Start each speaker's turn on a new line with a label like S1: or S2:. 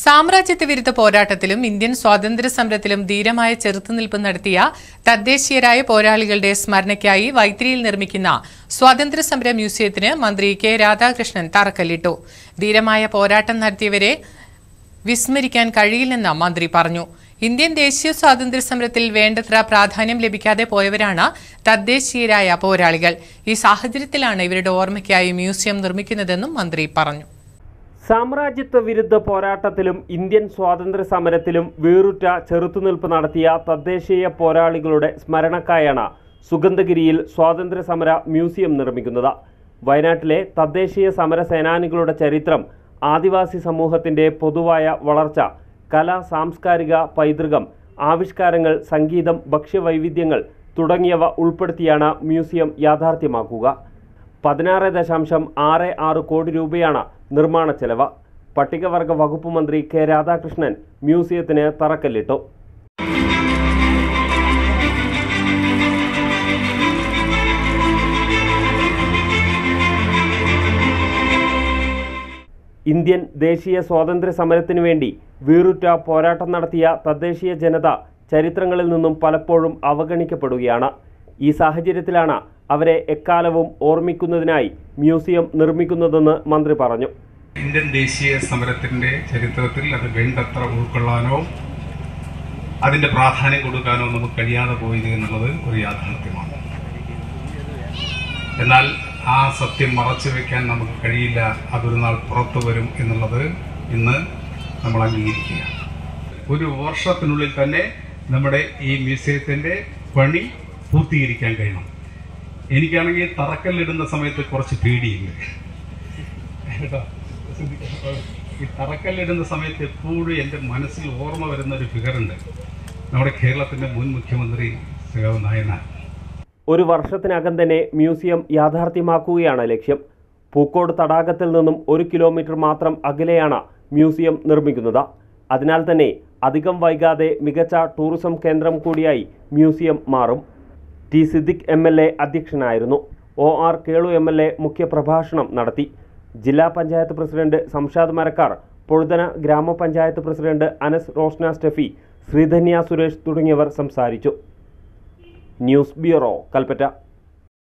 S1: സാമ്രാജ്യത്വ വിരുദ്ധ പോരാട്ടത്തിലും ഇന്ത്യൻ സ്വാതന്ത്ര്യ സമരത്തിലും ധീരമായ ചെറുത്തുനിൽപ്പ് നടത്തിയ തദ്ദേശീയരായ പോരാളികളുടെ സ്മരണയ്ക്കായി വൈത്തിരിയിൽ നിർമ്മിക്കുന്ന സ്വാതന്ത്ര്യ സമര മ്യൂസിയത്തിന് മന്ത്രി കെ രാധാകൃഷ്ണൻ തറക്കല്ലിട്ടു ധീരമായ പോരാട്ടം നടത്തിയവരെ വിസ്മരിക്കാൻ കഴിയില്ലെന്ന് മന്ത്രി പറഞ്ഞു ഇന്ത്യൻ ദേശീയ സ്വാതന്ത്ര്യ സമരത്തിൽ വേണ്ടത്ര പ്രാധാന്യം ലഭിക്കാതെ പോയവരാണ് തദ്ദേശീയരായ പോരാളികൾ ഈ സാഹചര്യത്തിലാണ് ഇവരുടെ ഓർമ്മയ്ക്കായി മ്യൂസിയം നിർമ്മിക്കുന്നതെന്നും മന്ത്രി പറഞ്ഞു
S2: സാമ്രാജ്യത്വ വിരുദ്ധ പോരാട്ടത്തിലും ഇന്ത്യൻ സ്വാതന്ത്ര്യ സമരത്തിലും വേറുറ്റ ചെറുത്തുനിൽപ്പ് നടത്തിയ തദ്ദേശീയ പോരാളികളുടെ സ്മരണക്കായാണ് സുഗന്ധഗിരിയിൽ സ്വാതന്ത്ര്യ സമര മ്യൂസിയം നിർമ്മിക്കുന്നത് വയനാട്ടിലെ തദ്ദേശീയ സമര സേനാനികളുടെ ചരിത്രം ആദിവാസി സമൂഹത്തിൻ്റെ പൊതുവായ വളർച്ച കല സാംസ്കാരിക പൈതൃകം ആവിഷ്കാരങ്ങൾ സംഗീതം ഭക്ഷ്യവൈവിധ്യങ്ങൾ തുടങ്ങിയവ ഉൾപ്പെടുത്തിയാണ് മ്യൂസിയം യാഥാർത്ഥ്യമാക്കുക പതിനാറ് ദശാംശം ആറ് ആറ് കോടി രൂപയാണ് നിർമ്മാണ ചെലവ് പട്ടികവർഗ വകുപ്പ് മന്ത്രി കെ രാധാകൃഷ്ണൻ മ്യൂസിയത്തിന് തറക്കല്ലിട്ടു ഇന്ത്യൻ ദേശീയ സ്വാതന്ത്ര്യ സമരത്തിനു വേണ്ടി വീറുറ്റ പോരാട്ടം നടത്തിയ തദ്ദേശീയ ജനത ചരിത്രങ്ങളിൽ നിന്നും പലപ്പോഴും അവഗണിക്കപ്പെടുകയാണ് ഈ സാഹചര്യത്തിലാണ് അവരെ എക്കാലവും ഓർമ്മിക്കുന്നതിനായി മ്യൂസിയം നിർമ്മിക്കുന്നതെന്ന് മന്ത്രി പറഞ്ഞു
S3: ഇന്ത്യൻ ദേശീയ സമരത്തിന്റെ ചരിത്രത്തിൽ അത് വേണ്ടത്ര ഉൾക്കൊള്ളാനോ അതിന്റെ പ്രാധാന്യം കൊടുക്കാനോ നമുക്ക് കഴിയാതെ പോയത് എന്നുള്ളത് ഒരു യാഥാർത്ഥ്യമാണ് എന്നാൽ ആ സത്യം മറച്ചു വെക്കാൻ നമുക്ക് കഴിയില്ല അതൊരു നാൾ പുറത്തു വരും എന്നുള്ളത് ഇന്ന് നമ്മൾ അംഗീകരിക്കുകയാണ് ഒരു വർഷത്തിനുള്ളിൽ തന്നെ നമ്മുടെ ഈ മ്യൂസിയത്തിന്റെ പണി പൂർത്തീകരിക്കാൻ കഴിയണം എനിക്കാണെങ്കിൽ തറക്കല്ലിടുന്ന സമയത്ത് കുറച്ച് പേടിയുണ്ട് കേട്ടോ ഈ തറക്കല്ലിടുന്ന സമയത്ത് എപ്പോഴും എൻ്റെ മനസ്സിൽ ഓർമ്മ വരുന്ന ഒരു ഫിഗറുണ്ട് നമ്മുടെ കേരളത്തിന്റെ മുൻ മുഖ്യമന്ത്രി സഖാവ് നായനാർ
S2: ഒരു വർഷത്തിനകം തന്നെ മ്യൂസിയം യാഥാർത്ഥ്യമാക്കുകയാണ് ലക്ഷ്യം പൂക്കോട് തടാകത്തിൽ നിന്നും ഒരു കിലോമീറ്റർ മാത്രം അകലെയാണ് മ്യൂസിയം നിർമ്മിക്കുന്നത് അതിനാൽ തന്നെ അധികം വൈകാതെ മികച്ച ടൂറിസം കേന്ദ്രം കൂടിയായി മ്യൂസിയം മാറും T Siddique M L A അധ്യക്ഷനായിരുന്നു O R Kelu M L A മുഖ്യപ്രഭാഷണം നടത്തി ജില്ലാ പഞ്ചായത്ത് പ്രസിഡന്റ് സംഷാദ് മരക്കാർ പൊഴുതന ഗ്രാമപഞ്ചായത്ത് പ്രസിഡന്റ് അനസ് റോഷ്ന സ്റ്റെഫി ശ്രീധന്യ സുരേഷ് തുടങ്ങിയവർ സംസാരിച്ചു ന്യൂസ് ബ്യൂറോ കൽപ്പറ്റ